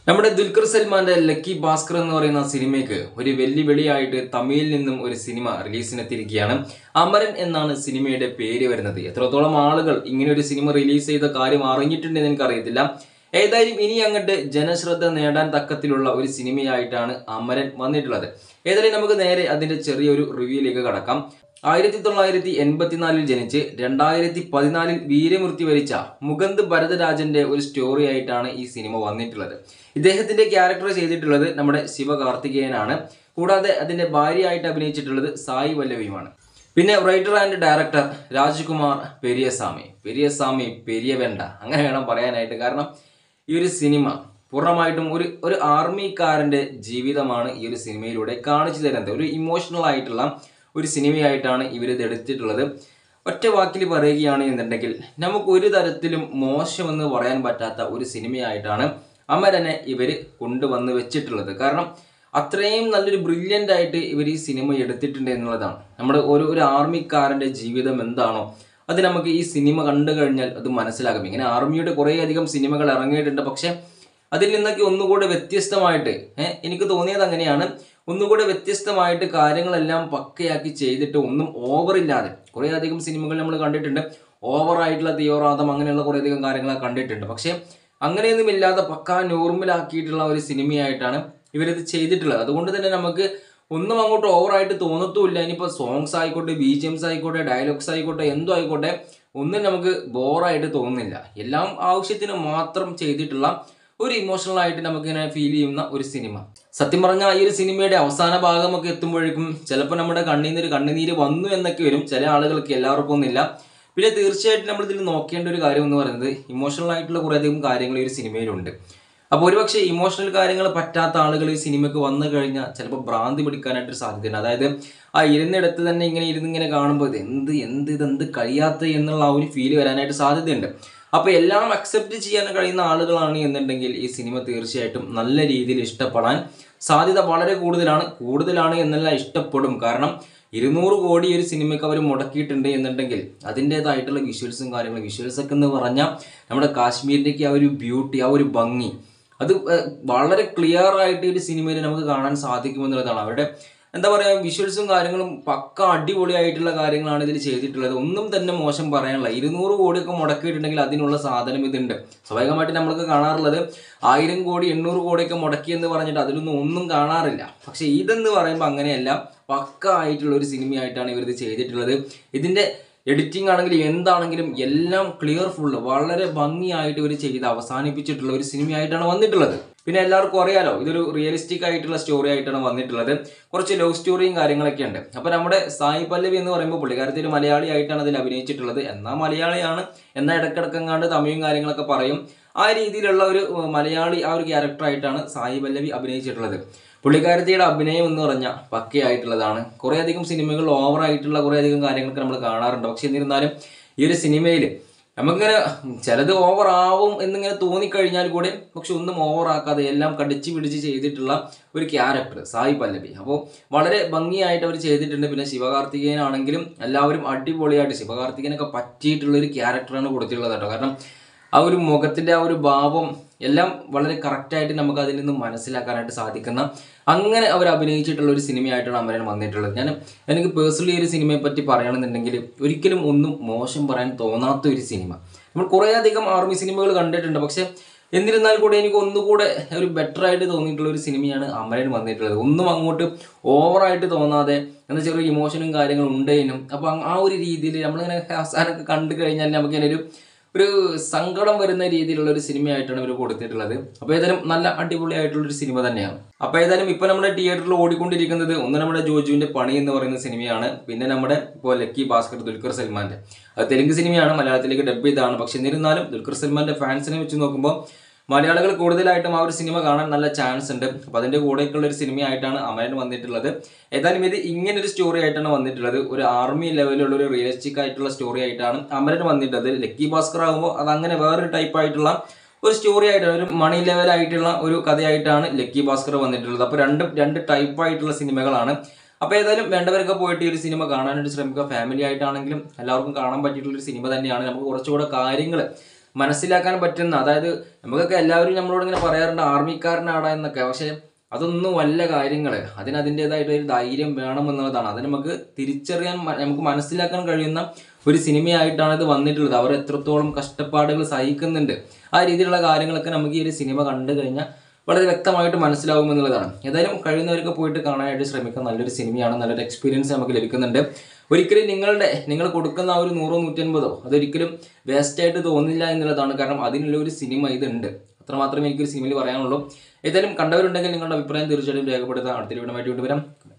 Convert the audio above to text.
നമ്മുടെ ദുൽഖർ സൽമാന്റെ ലക്കി ഭാസ്കർ എന്ന് പറയുന്ന സിനിമയ്ക്ക് ഒരു വെല്ലുവിളിയായിട്ട് തമിഴിൽ നിന്നും ഒരു സിനിമ റിലീസിനെത്തിയിരിക്കുകയാണ് അമരൻ എന്നാണ് സിനിമയുടെ പേര് വരുന്നത് എത്രത്തോളം ആളുകൾ ഇങ്ങനെ ഒരു സിനിമ റിലീസ് ചെയ്ത കാര്യം അറിഞ്ഞിട്ടുണ്ടെന്ന് എനിക്കറിയത്തില്ല ഏതായാലും ഇനി അങ്ങോട്ട് ജനശ്രദ്ധ നേടാൻ തക്കത്തിലുള്ള ഒരു സിനിമയായിട്ടാണ് അമരൻ വന്നിട്ടുള്ളത് ഏതായാലും നമുക്ക് നേരെ അതിന്റെ ചെറിയൊരു റിവ്യൂയിലേക്ക് കടക്കാം ആയിരത്തി തൊള്ളായിരത്തി എൺപത്തിനാലിൽ ജനിച്ച് രണ്ടായിരത്തി പതിനാലിൽ വീരമൃത്യു വരിച്ച മുകന്ദ് ഭരതരാജന്റെ ഒരു സ്റ്റോറി ആയിട്ടാണ് ഈ സിനിമ വന്നിട്ടുള്ളത് ഇദ്ദേഹത്തിന്റെ ക്യാരക്ടർ ചെയ്തിട്ടുള്ളത് നമ്മുടെ ശിവകാർത്തികേയനാണ് കൂടാതെ അതിന്റെ ഭാര്യയായിട്ട് അഭിനയിച്ചിട്ടുള്ളത് സായി വല്ലവിയുമാണ് പിന്നെ writer and director Rajkumar Periasamy Periasamy പെരിയവെണ്ട അങ്ങനെ വേണം പറയാനായിട്ട് കാരണം ഈ ഒരു സിനിമ പൂർണ്ണമായിട്ടും ഒരു ഒരു ആർമിക്കാരന്റെ ജീവിതമാണ് ഈ ഒരു സിനിമയിലൂടെ കാണിച്ചു തരുന്നത് ഒരു ഇമോഷണൽ ആയിട്ടുള്ള ഒരു സിനിമയായിട്ടാണ് ഇവരിത് എടുത്തിട്ടുള്ളത് ഒറ്റ വാക്കിൽ പറയുകയാണ് എന്നുണ്ടെങ്കിൽ നമുക്ക് ഒരു തരത്തിലും മോശമെന്ന് പറയാൻ പറ്റാത്ത ഒരു സിനിമയായിട്ടാണ് അമരനെ ഇവർ കൊണ്ടുവന്ന് വെച്ചിട്ടുള്ളത് കാരണം അത്രയും നല്ലൊരു ബ്രില്യൻ്റ് ആയിട്ട് ഇവർ ഈ സിനിമ എടുത്തിട്ടുണ്ട് എന്നുള്ളതാണ് നമ്മുടെ ഒരു ഒരു ആർമിക്കാരൻ്റെ ജീവിതം എന്താണോ അത് നമുക്ക് ഈ സിനിമ കണ്ടു കഴിഞ്ഞാൽ അത് മനസ്സിലാകും ഇങ്ങനെ ആർമിയുടെ കുറേയധികം സിനിമകൾ ഇറങ്ങിയിട്ടുണ്ട് പക്ഷേ അതിൽ നിന്നൊക്കെ ഒന്നുകൂടെ വ്യത്യസ്തമായിട്ട് ഏഹ് എനിക്ക് തോന്നിയത് അങ്ങനെയാണ് ഒന്നുകൂടെ വ്യത്യസ്തമായിട്ട് കാര്യങ്ങളെല്ലാം പക്കയാക്കി ചെയ്തിട്ട് ഒന്നും ഓവറില്ലാതെ കുറേ അധികം സിനിമകൾ നമ്മൾ കണ്ടിട്ടുണ്ട് ഓവറായിട്ടുള്ള തീവ്രവാദം അങ്ങനെയുള്ള കുറേയധികം കാര്യങ്ങളൊക്കെ കണ്ടിട്ടുണ്ട് പക്ഷേ അങ്ങനെയൊന്നും ഇല്ലാതെ പക്ക നോർമലാക്കിയിട്ടുള്ള ഒരു സിനിമയായിട്ടാണ് ഇവരിത് ചെയ്തിട്ടുള്ളത് അതുകൊണ്ട് തന്നെ നമുക്ക് ഒന്നും അങ്ങോട്ട് ഓവറായിട്ട് തോന്നത്തുമില്ല ഇനിയിപ്പോൾ സോങ്സ് ആയിക്കോട്ടെ ബി ജി എംസ് ആയിക്കോട്ടെ ഡയലോഗ്സ് ആയിക്കോട്ടെ എന്തോ ആയിക്കോട്ടെ ഒന്നും നമുക്ക് ബോറായിട്ട് തോന്നുന്നില്ല എല്ലാം ആവശ്യത്തിന് മാത്രം ചെയ്തിട്ടുള്ള ഒരു ഇമോഷണൽ ആയിട്ട് നമുക്കിങ്ങനെ ഫീൽ ചെയ്യുന്ന ഒരു സിനിമ സത്യം പറഞ്ഞാൽ ഈ ഒരു സിനിമയുടെ അവസാന ഭാഗമൊക്കെ എത്തുമ്പോഴേക്കും ചിലപ്പോൾ നമ്മുടെ കണ്ണിൽ നിന്ന് ഒരു കണ്ണുനീര് വന്നു എന്നൊക്കെ വരും ചില ആളുകൾക്ക് എല്ലാവർക്കും ഒന്നുമില്ല പിന്നെ തീർച്ചയായിട്ടും നമ്മൾ ഇതിൽ നോക്കേണ്ട ഒരു കാര്യം എന്ന് പറയുന്നത് ഇമോഷണൽ ആയിട്ടുള്ള കുറേയധികം കാര്യങ്ങൾ ഈ ഒരു സിനിമയിലുണ്ട് അപ്പോൾ ഒരുപക്ഷെ ഇമോഷണൽ കാര്യങ്ങൾ പറ്റാത്ത ആളുകൾ ഈ സിനിമയ്ക്ക് വന്നു കഴിഞ്ഞാൽ ചിലപ്പോൾ ഭ്രാന്തി പിടിക്കാനായിട്ടൊരു സാധ്യതയുണ്ട് അതായത് ആ ഇരുന്നിടത്ത് തന്നെ ഇങ്ങനെ ഇരുന്ന് ഇങ്ങനെ കാണുമ്പോൾ ഇത് എന്ത് എന്ത് ഇതെന്ത് കഴിയാത്ത എന്നുള്ള ആ ഒരു ഫീൽ വരാനായിട്ട് സാധ്യതയുണ്ട് അപ്പോൾ എല്ലാം അക്സെപ്റ്റ് ചെയ്യാൻ കഴിയുന്ന ആളുകളാണ് എന്നുണ്ടെങ്കിൽ ഈ സിനിമ തീർച്ചയായിട്ടും നല്ല രീതിയിൽ ഇഷ്ടപ്പെടാൻ സാധ്യത വളരെ കൂടുതലാണ് കൂടുതലാണ് എന്നല്ല ഇഷ്ടപ്പെടും കാരണം ഇരുന്നൂറ് കോടി ഒരു സിനിമയ്ക്ക് അവർ മുടക്കിയിട്ടുണ്ട് എന്നുണ്ടെങ്കിൽ അതിൻ്റേതായിട്ടുള്ള വിഷ്വൽസും കാര്യങ്ങളും വിഷ്വൽസ് ഒക്കെ എന്ന് പറഞ്ഞാൽ നമ്മുടെ കാശ്മീരിൻ്റെയൊക്കെ ആ ഒരു ബ്യൂട്ടി ആ ഒരു ഭംഗി അത് ഏഹ്, വളരെ ക്ലിയർ ആയിട്ട് ഈ ഒരു സിനിമയിൽ നമുക്ക് കാണാൻ സാധിക്കുമെന്നുള്ളതാണ് അവരുടെ എന്താ പറയുക വിഷ്വൽസും കാര്യങ്ങളും പക്ക അടിപൊളിയായിട്ടുള്ള കാര്യങ്ങളാണ് ഇതിൽ ചെയ്തിട്ടുള്ളത് ഒന്നും തന്നെ മോശം പറയാനില്ല ഇരുന്നൂറ് കോടിയൊക്കെ മുടക്കിയിട്ടുണ്ടെങ്കിൽ അതിനുള്ള സാധനം ഇതുണ്ട് സ്വാഭാവികമായിട്ട് നമ്മൾക്ക് കാണാറുള്ളത് ആയിരം കോടി എണ്ണൂറ് കോടിയൊക്കെ മുടക്കി എന്ന് പറഞ്ഞിട്ട് അതിലൊന്നും ഒന്നും കാണാറില്ല പക്ഷെ ഇതെന്ന് പറയുമ്പോൾ അങ്ങനെയല്ല പക്ക ആയിട്ടുള്ള ഒരു സിനിമയായിട്ടാണ് ഇവരിത് ചെയ്തിട്ടുള്ളത് ഇതിന്റെ എഡിറ്റിംഗ് ആണെങ്കിലും എന്താണെങ്കിലും എല്ലാം ക്ലിയർ ഫുള്ള് വളരെ ഭംഗിയായിട്ട് ഇവർ ചെയ്ത് അവസാനിപ്പിച്ചിട്ടുള്ള ഒരു സിനിമയായിട്ടാണ് വന്നിട്ടുള്ളത് പിന്നെ എല്ലാവർക്കും അറിയാലോ ഇതൊരു റിയലിസ്റ്റിക് ആയിട്ടുള്ള സ്റ്റോറി ആയിട്ടാണ് വന്നിട്ടുള്ളത് കുറച്ച് ലവ് സ്റ്റോറിയും കാര്യങ്ങളൊക്കെ ഉണ്ട് അപ്പോൾ നമ്മുടെ സായി പല്ലവി എന്ന് പറയുമ്പോൾ പുള്ളിക്കാരത്തി ഒരു മലയാളി ആയിട്ടാണ് അതിൽ അഭിനയിച്ചിട്ടുള്ളത് എന്നാൽ മലയാളിയാണ് എന്നാൽ ഇടക്കിടക്കങ്ങാണ്ട് തമിഴും കാര്യങ്ങളൊക്കെ പറയും ആ രീതിയിലുള്ള ഒരു ഉം, മലയാളി ആ ഒരു ക്യാരക്ടറായിട്ടാണ് സായി പല്ലവി അഭിനയിച്ചിട്ടുള്ളത് പുള്ളിക്കാരത്തിയുടെ അഭിനയം എന്ന് പറഞ്ഞാൽ പക്കയായിട്ടുള്ളതാണ് കുറേയധികം സിനിമകൾ ഓവറായിട്ടുള്ള കുറേയധികം കാര്യങ്ങളൊക്കെ നമ്മൾ കാണാറുണ്ട് പക്ഷെ എന്നിരുന്നാലും ഈ ഒരു സിനിമയിൽ നമുക്കിങ്ങനെ ചിലത് ഓവർ ആവും എന്നിങ്ങനെ തോന്നിക്കഴിഞ്ഞാൽ കൂടെ പക്ഷെ ഒന്നും ഓവർ ആക്കാതെ എല്ലാം കടിച്ചു പിടിച്ച് ചെയ്തിട്ടുള്ള ഒരു ക്യാരക്ടർ സായി പല്ലവി അപ്പോൾ വളരെ ഭംഗിയായിട്ട് അവർ ചെയ്തിട്ടുണ്ട് പിന്നെ ശിവകാർത്തികേയനാണെങ്കിലും എല്ലാവരും അടിപൊളിയായിട്ട് ശിവകാർത്തികേയനൊക്കെ പറ്റിയിട്ടുള്ള ഒരു ക്യാരക്ടറാണ് കൊടുത്തിട്ടുള്ളത് കേട്ടോ കാരണം ആ ഒരു മുഖത്തിന്റെ ആ ഒരു ഭാവം എല്ലാം വളരെ കറക്റ്റായിട്ട് നമുക്ക് അതിൽ നിന്ന് മനസ്സിലാക്കാനായിട്ട് സാധിക്കുന്ന അങ്ങനെ അവർ അഭിനയിച്ചിട്ടുള്ള ഒരു സിനിമയായിട്ടാണ് അമരൻ വന്നിട്ടുള്ളത് ഞാൻ എനിക്ക് പേഴ്സണലി ഒരു സിനിമയെ പറ്റി പറയണമെന്നുണ്ടെങ്കിൽ ഒരിക്കലും ഒന്നും മോശം പറയാൻ തോന്നാത്ത ഒരു സിനിമ നമ്മൾ കുറേ അധികം ആർമി സിനിമകൾ കണ്ടിട്ടുണ്ട് പക്ഷെ എന്നിരുന്നാൽ കൂടെ എനിക്ക് ഒന്നുകൂടെ ഒരു ബെറ്റർ ആയിട്ട് തോന്നിയിട്ടുള്ള ഒരു സിനിമയാണ് അമരൻ വന്നിട്ടുള്ളത് ഒന്നും അങ്ങോട്ട് ഓവറായിട്ട് തോന്നാതെ എന്നാൽ ചെറിയ ഇമോഷനും കാര്യങ്ങളും ഉണ്ടേനും അപ്പോൾ ആ ഒരു രീതിയിൽ നമ്മളിങ്ങനെ അവസാനമൊക്കെ കണ്ടു കഴിഞ്ഞാൽ നമുക്കിങ്ങനെ ഒരു ഒരു സങ്കടം വരുന്ന രീതിയിലുള്ള ഒരു സിനിമയായിട്ടാണ് ഇവർ കൊടുത്തിട്ടുള്ളത് അപ്പോൾ ഏതായാലും നല്ല അടിപൊളിയായിട്ടുള്ള ഒരു സിനിമ തന്നെയാണ് അപ്പോൾ ഏതായാലും ഇപ്പോൾ നമ്മുടെ തിയേറ്ററിൽ ഓടിക്കൊണ്ടിരിക്കുന്നത് ഒന്ന് നമ്മുടെ ജോജുവിന്റെ പണി എന്ന് പറയുന്ന സിനിമയാണ് പിന്നെ നമ്മുടെ ഇപ്പോൾ ലക്കി ഭാസ്കർ ദുൽഖർ സൽമാന്റെ അത് തെലുങ്ക് സിനിമയാണ് മലയാളത്തിലേക്ക് ഡബ് ചെയ്താണ് പക്ഷെ എന്നിരുന്നാലും ദുൽഖർ സൽമാന്റെ ഫാൻസിനെ വെച്ച് നോക്കുമ്പോൾ മലയാളികൾ കൂടുതലായിട്ടും ആ ഒരു സിനിമ കാണാൻ നല്ല ചാൻസ് ഉണ്ട് അപ്പോൾ അതിന്റെ കൂടെയൊക്കെയുള്ള ഒരു സിനിമയായിട്ടാണ് അമരൻ വന്നിട്ടുള്ളത് ഏതായാലും ഇത് ഇങ്ങനെ ഒരു സ്റ്റോറി ആയിട്ടാണ് വന്നിട്ടുള്ളത് ഒരു ആർമി ലെവലിലുള്ള ഒരു റിയലിസ്റ്റിക് ആയിട്ടുള്ള സ്റ്റോറി ആയിട്ടാണ് അമരൻ വന്നിട്ടുള്ളത് ലക്കി ഭാസ്കർ ആകുമ്പോൾ അത് അങ്ങനെ വേറൊരു ടൈപ്പ് ആയിട്ടുള്ള ഒരു സ്റ്റോറി ആയിട്ടാണ് ഒരു മണി ലെവൽ ആയിട്ടുള്ള ഒരു കഥയായിട്ടാണ് ലക്കി ഭാസ്കർ വന്നിട്ടുള്ളത് അപ്പോൾ രണ്ടും രണ്ട് ടൈപ്പ് ആയിട്ടുള്ള സിനിമകളാണ് അപ്പോൾ ഏതായാലും വേണ്ടവരൊക്കെ പോയിട്ട് ഈ ഒരു സിനിമ കാണാനായിട്ട് ശ്രമിക്കുക ഫാമിലി ആയിട്ടാണെങ്കിലും എല്ലാവർക്കും കാണാൻ പറ്റിയിട്ടുള്ള ഒരു സിനിമ തന്നെയാണ് നമുക്ക് കുറച്ചുകൂടെ കാര്യങ്ങൾ മനസ്സിലാക്കാൻ പറ്റുന്ന അതായത് നമുക്കൊക്കെ എല്ലാവരും നമ്മളോട് ഇങ്ങനെ പറയാറുണ്ട് ആർമിക്കാരനാടാ എന്നൊക്കെ പക്ഷേ അതൊന്നും വല്ല കാര്യങ്ങൾ അതിന് അതിൻ്റെതായിട്ട് ഒരു ധൈര്യം വേണമെന്നുള്ളതാണ് അത് നമുക്ക് തിരിച്ചറിയാൻ മ- നമുക്ക് മനസ്സിലാക്കാൻ കഴിയുന്ന ഒരു സിനിമയായിട്ടാണ് ഇത് വന്നിട്ടുള്ളത് അവർ എത്രത്തോളം കഷ്ടപ്പാടുകൾ സഹിക്കുന്നുണ്ട് ആ രീതിയിലുള്ള കാര്യങ്ങളൊക്കെ നമുക്ക് ഈ ഒരു സിനിമ കണ്ടു കഴിഞ്ഞാൽ വളരെ വ്യക്തമായിട്ട് മനസ്സിലാവും എന്നുള്ളതാണ് ഏതായാലും കഴിയുന്നവർക്ക് പോയിട്ട് കാണാനായിട്ട് ശ്രമിക്കാം നല്ലൊരു സിനിമയാണ് നല്ലൊരു എക്സ്പീരിയൻസ് നമുക്ക് ലഭിക്കുന്നുണ്ട് ഒരിക്കലും നിങ്ങളുടെ നിങ്ങൾ കൊടുക്കുന്ന ആ ഒരു നൂറോ നൂറ്റൻപതോ അതൊരിക്കലും വേസ്റ്റ് ആയിട്ട് തോന്നില്ല എന്നുള്ളതാണ് കാരണം അതിനുള്ള ഒരു സിനിമ ഇതുണ്ട് അത്രമാത്രമേ എനിക്കൊരു സിനിമയിൽ പറയാനുള്ളൂ ഏതായാലും കണ്ടവരുണ്ടെങ്കിൽ നിങ്ങളുടെ അഭിപ്രായം തീർച്ചയായിട്ടും രേഖപ്പെടുത്താം അടുത്ത വീണ്ടും വരാം